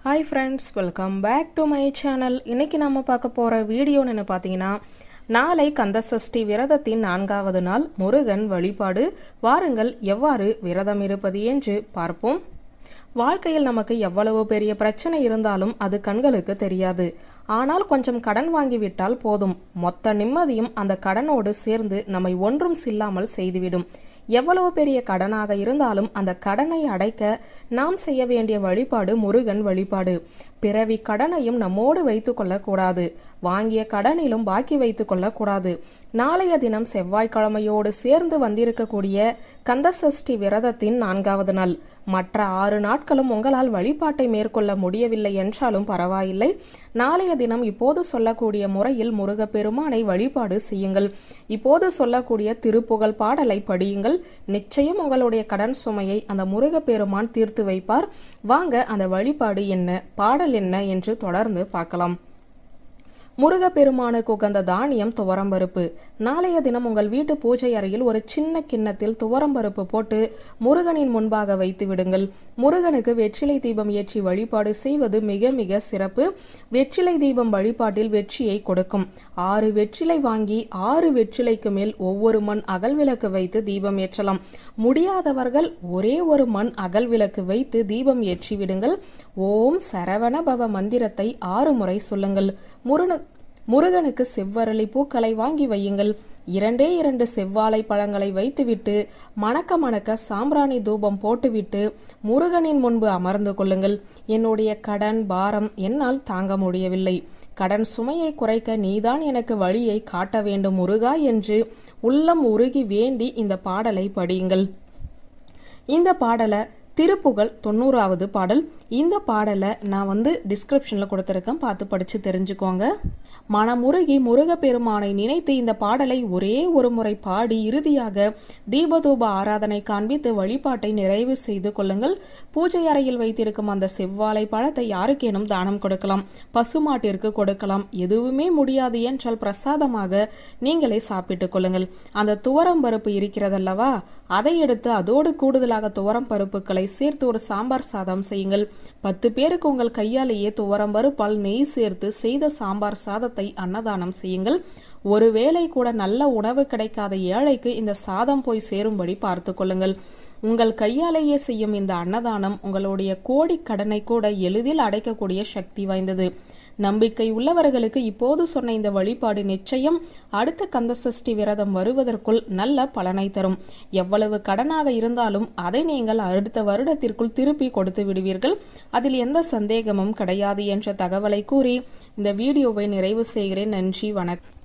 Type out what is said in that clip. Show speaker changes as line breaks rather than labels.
hi friends welcome back to my channel இன்னைக்கு நம்ம பார்க்க போகிற வீடியோன்னு என்ன பார்த்தீங்கன்னா நாளை கந்தசஷ்டி விரதத்தின் நான்காவது நாள் முருகன் வழிபாடு வாருங்கள் எவ்வாறு விரதம் இருப்பது என்று பார்ப்போம் வாழ்க்கையில் நமக்கு எவ்வளவு பெரிய பிரச்சனை இருந்தாலும் அது கண்களுக்கு தெரியாது ஆனால் கொஞ்சம் கடன் வாங்கிவிட்டால் போதும் மொத்த நிம்மதியும் அந்த கடனோடு சேர்ந்து நம்மை ஒன்றும் சில்லாமல் செய்துவிடும் எவ்வளவு பெரிய கடனாக இருந்தாலும் அந்த கடனை அடைக்க நாம் செய்ய வேண்டிய வழிபாடு முருகன் வழிபாடு பிறவி கடனையும் நம்மோடு வைத்து கொள்ளக்கூடாது வாங்கிய கடனிலும் பாக்கி வைத்து கொள்ளக்கூடாது நாளைய தினம் செவ்வாய்க்கிழமையோடு சேர்ந்து வந்திருக்கக்கூடிய கந்தசஷ்டி விரதத்தின் நான்காவது நாள் மற்ற ஆறு நாட்களும் உங்களால் வழிபாட்டை மேற்கொள்ள முடியவில்லை என்றாலும் பரவாயில்லை நாளைய தினம் இப்போது சொல்லக்கூடிய முறையில் முருகப்பெருமானை வழிபாடு செய்யுங்கள் இப்போது சொல்லக்கூடிய திருப்புகழ் பாடலை படியுங்கள் நிச்சயம் உங்களுடைய கடன் சுமையை அந்த முருகப்பெருமான் தீர்த்து வைப்பார் வாங்க அந்த வழிபாடு என்ன பாடல் என்ன என்று தொடர்ந்து பார்க்கலாம் முருகப்பெருமானுக்கு உகந்த தானியம் துவரம்பருப்பு நாளைய தினம் உங்கள் வீட்டு பூஜை அறையில் ஒரு சின்ன கிண்ணத்தில் துவரம்பருப்பு போட்டு முருகனின் முன்பாக வைத்து விடுங்கள் முருகனுக்கு வெற்றிலை தீபம் ஏற்றி வழிபாடு செய்வது மிக மிக சிறப்பு வெற்றிலை தீபம் வழிபாட்டில் வெற்றியை கொடுக்கும் ஆறு வெற்றிலை வாங்கி ஆறு வெற்றிலைக்கு மேல் ஒவ்வொரு மண் அகல் விளக்கு வைத்து தீபம் ஏற்றலாம் முடியாதவர்கள் ஒரே ஒரு மண் அகல் விளக்கு வைத்து தீபம் ஏற்றி விடுங்கள் ஓம் சரவண பவ மந்திரத்தை ஆறு முறை சொல்லுங்கள் முருகனு முருகனுக்கு செவ்வரளி பூக்களை வாங்கி வையுங்கள் இரண்டே இரண்டு செவ்வாழை பழங்களை வைத்துவிட்டு மணக்க மணக்க சாம்பிராணி தூபம் போட்டுவிட்டு முருகனின் முன்பு அமர்ந்து கொள்ளுங்கள் என்னுடைய கடன் பாரம் என்னால் தாங்க முடியவில்லை கடன் சுமையை குறைக்க நீதான் எனக்கு வழியை காட்ட வேண்டும் முருகா என்று உள்ளம் உருகி வேண்டி இந்த பாடலை படியுங்கள் இந்த பாடலை திருப்புகழ் தொண்ணூறாவது பாடல் இந்த பாடலை நான் வந்து டிஸ்கிரிப்ஷனில் கொடுத்துருக்கேன் பார்த்து படித்து தெரிஞ்சுக்கோங்க மனமுருகி முருகப்பெருமானை நினைத்து இந்த பாடலை ஒரே ஒரு முறை பாடி இறுதியாக தீபதூப ஆராதனை காண்பித்து வழிபாட்டை நிறைவு செய்து கொள்ளுங்கள் பூஜை அறையில் வைத்திருக்கும் அந்த செவ்வாழை பழத்தை யாருக்கேனும் தானம் கொடுக்கலாம் பசுமாட்டிற்கு கொடுக்கலாம் எதுவுமே முடியாது என்றால் பிரசாதமாக நீங்களே சாப்பிட்டுக் கொள்ளுங்கள் அந்த துவரம் பருப்பு இருக்கிறதல்லவா அதை எடுத்து அதோடு கூடுதலாக துவரம் பருப்புகளை சேர்த்து ஒரு சாம்பார் சாதம் செய்யுங்கள் பத்து பேருக்கு உங்கள் கையாலேயே துவரம் பருப்பால் நெய் சேர்த்து செய்த சாம்பார் சாதத்தை அன்னதானம் செய்யுங்கள் ஒருவேளை கூட நல்ல உணவு கிடைக்காத ஏழைக்கு இந்த சாதம் போய் சேரும்படி பார்த்து கொள்ளுங்கள் உங்கள் கையாலேயே செய்யும் இந்த அன்னதானம் உங்களுடைய கோடி கடனை கூட எளிதில் அடைக்கக்கூடிய சக்தி வாய்ந்தது நம்பிக்கை உள்ளவர்களுக்கு இப்போது சொன்ன இந்த வழிபாடு நிச்சயம் அடுத்த கந்தசஷ்டி விரதம் வருவதற்குள் நல்ல பலனை தரும் எவ்வளவு கடனாக இருந்தாலும் அதை நீங்கள் அடுத்த வருடத்திற்குள் திருப்பி கொடுத்து விடுவீர்கள் அதில் எந்த சந்தேகமும் கிடையாது என்ற தகவலை கூறி இந்த வீடியோவை நிறைவு செய்கிறேன் நன்றி வணக்கம்